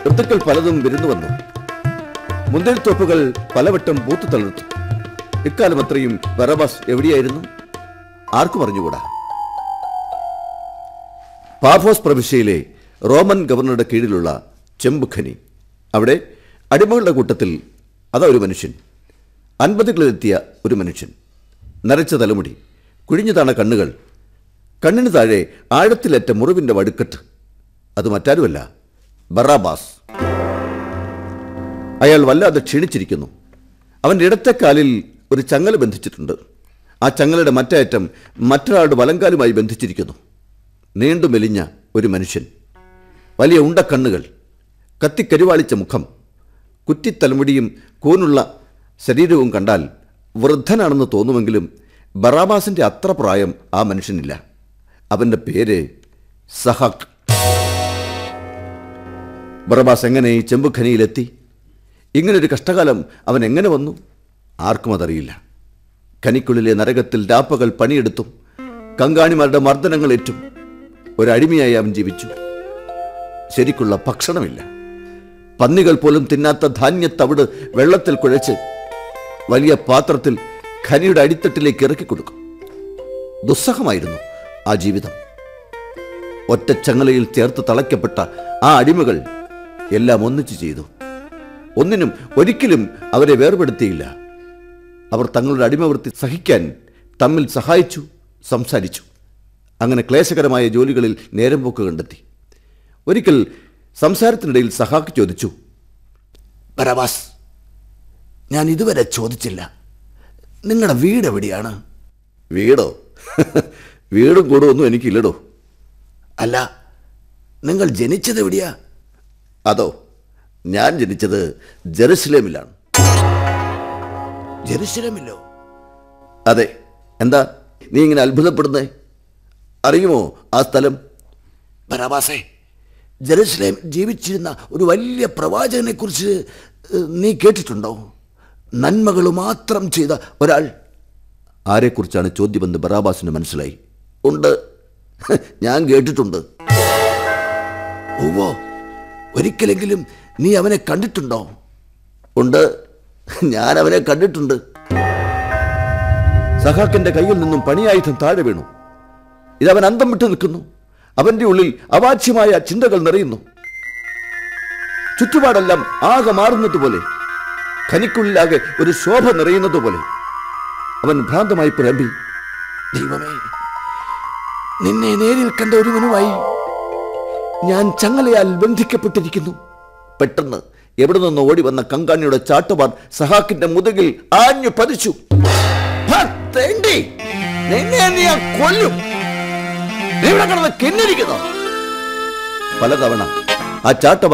ഋതുക്കൾ പലതും വിരുന്നു വന്നു മുന്തിരിത്തോപ്പുകൾ പലവട്ടം പൂത്തു തളിർത്തു ഇക്കാലം അത്രയും ബറബാസ് എവിടെയായിരുന്നു ആർക്കും അറിഞ്ഞുകൂടാ പാഫോസ് പ്രവിശ്യയിലെ റോമൻ ഗവർണറുടെ കീഴിലുള്ള ചെമ്പുഖനി അവിടെ അടിമകളുടെ കൂട്ടത്തിൽ അതാ ഒരു മനുഷ്യൻ അൻപതുകളിലെത്തിയ ഒരു മനുഷ്യൻ നരച്ച തലമുടി കുഴിഞ്ഞു താണ കണ്ണുകൾ കണ്ണിന് താഴെ ആഴത്തിലേറ്റ മുറിവിന്റെ വടുക്കെട്ട് അത് മറ്റാരുമല്ല ബറാബാസ് അയാൾ വല്ലാതെ ക്ഷീണിച്ചിരിക്കുന്നു അവൻ്റെ ഇടത്തെ കാലിൽ ഒരു ചങ്ങല ബന്ധിച്ചിട്ടുണ്ട് ആ ചങ്ങലയുടെ മറ്റേ അറ്റം മറ്റൊരാളുടെ വലങ്കാലുമായി ബന്ധിച്ചിരിക്കുന്നു നീണ്ടു മെലിഞ്ഞ ഒരു മനുഷ്യൻ വലിയ ഉണ്ടക്കണ്ണുകൾ കത്തിക്കരുവാളിച്ച മുഖം കുറ്റിത്തലമുടിയും കൂനുള്ള ശരീരവും കണ്ടാൽ വൃദ്ധനാണെന്ന് തോന്നുമെങ്കിലും ബറാബാസിന്റെ അത്ര പ്രായം ആ മനുഷ്യനില്ല അവന്റെ പേര് സഹാക്ക് ബറബാസ് എങ്ങനെ ഈ ചെമ്പുഖനിയിലെത്തി ഇങ്ങനൊരു കഷ്ടകാലം അവൻ എങ്ങനെ വന്നു ആർക്കും അതറിയില്ല ഖനിക്കുള്ളിലെ നരകത്തിൽ രാപ്പകൽ പണിയെടുത്തും കങ്കാണിമാരുടെ മർദ്ദനങ്ങളേറ്റും ഒരടിമയായി അവൻ ജീവിച്ചു ശരിക്കുള്ള ഭക്ഷണമില്ല പന്നികൾ പോലും തിന്നാത്ത ധാന്യത്തവിട് വെള്ളത്തിൽ കുഴച്ച് വലിയ പാത്രത്തിൽ ഖനിയുടെ അടിത്തട്ടിലേക്ക് ഇറക്കി കൊടുക്കും ദുസ്സഹമായിരുന്നു ആ ജീവിതം ഒറ്റച്ചങ്ങലയിൽ ചേർത്ത് തളയ്ക്കപ്പെട്ട ആ അടിമകൾ എല്ലാം ഒന്നിച്ചു ചെയ്തു ഒന്നിനും ഒരിക്കലും അവരെ വേർപെടുത്തിയില്ല അവർ തങ്ങളുടെ അടിമവൃത്തി സഹിക്കാൻ തമ്മിൽ സഹായിച്ചു സംസാരിച്ചു അങ്ങനെ ക്ലേശകരമായ ജോലികളിൽ നേരം പോക്ക് കണ്ടെത്തി ഒരിക്കൽ സംസാരത്തിനിടയിൽ സഹാക്ക് ചോദിച്ചു ബറവാസ് ഞാൻ ഇതുവരെ ചോദിച്ചില്ല നിങ്ങളുടെ വീട് എവിടെയാണ് വീടോ വീടും കൂടും ഒന്നും എനിക്കില്ലടോ അല്ല നിങ്ങൾ ജനിച്ചത് എവിടെയാ അതോ ഞാൻ ജനിച്ചത് ജെറുസലേമിലാണ് ജെറുസലേമിലോ അതെ എന്താ നീ ഇങ്ങനെ അത്ഭുതപ്പെടുന്നേ അറിയുമോ ആ സ്ഥലം ബറാബാസേ ജെറുസലേം ജീവിച്ചിരുന്ന ഒരു വലിയ പ്രവാചകനെ കുറിച്ച് നീ കേട്ടിട്ടുണ്ടോ നന്മകൾ മാത്രം ചെയ്ത ഒരാൾ ആരെക്കുറിച്ചാണ് ചോദ്യമെന്ന് ബറാബാസിന് മനസ്സിലായി ഉണ്ട് ഞാൻ കേട്ടിട്ടുണ്ട് ഓവോ ഒരിക്കലെങ്കിലും നീ അവനെ കണ്ടിട്ടുണ്ടോ ഉണ്ട് ഞാൻ അവനെ കണ്ടിട്ടുണ്ട് സഹാക്കിന്റെ കയ്യിൽ നിന്നും പണിയായുധം താഴെ വീണു ഇതവൻ അന്തം വിട്ടു നിൽക്കുന്നു അവന്റെ ഉള്ളിൽ അവാച്യമായ ചിന്തകൾ നിറയുന്നു ചുറ്റുപാടെല്ലാം ആകെ മാറുന്നത് പോലെ ഖനിക്കുള്ളിലാകെ ഒരു ശോഭ നിറയുന്നത് പോലെ അവൻ ഭ്രാന്തമായി പുലമ്പി ദൈവമേ നിന്നെ നേരിൽ കണ്ട ഒരുവനുമായി ഞാൻ ചങ്ങലയാൽ ബന്ധിക്കപ്പെട്ടിരിക്കുന്നു പെട്ടെന്ന് എവിടെ നിന്ന് ഓടി വന്ന കങ്കാണിയുടെ ചാട്ടുപാർ സഹാക്കിന്റെ മുതുകിൽ ആഞ്ഞു പതിച്ചു "ഹാ, തെണ്ടി! നിന്നെ നീ ഞാൻ കൊല്ലും നീ ഇവിടെ കിടന്ന് കിന്നിരിക്കുന്നു പലതവണ ആ ചാട്ട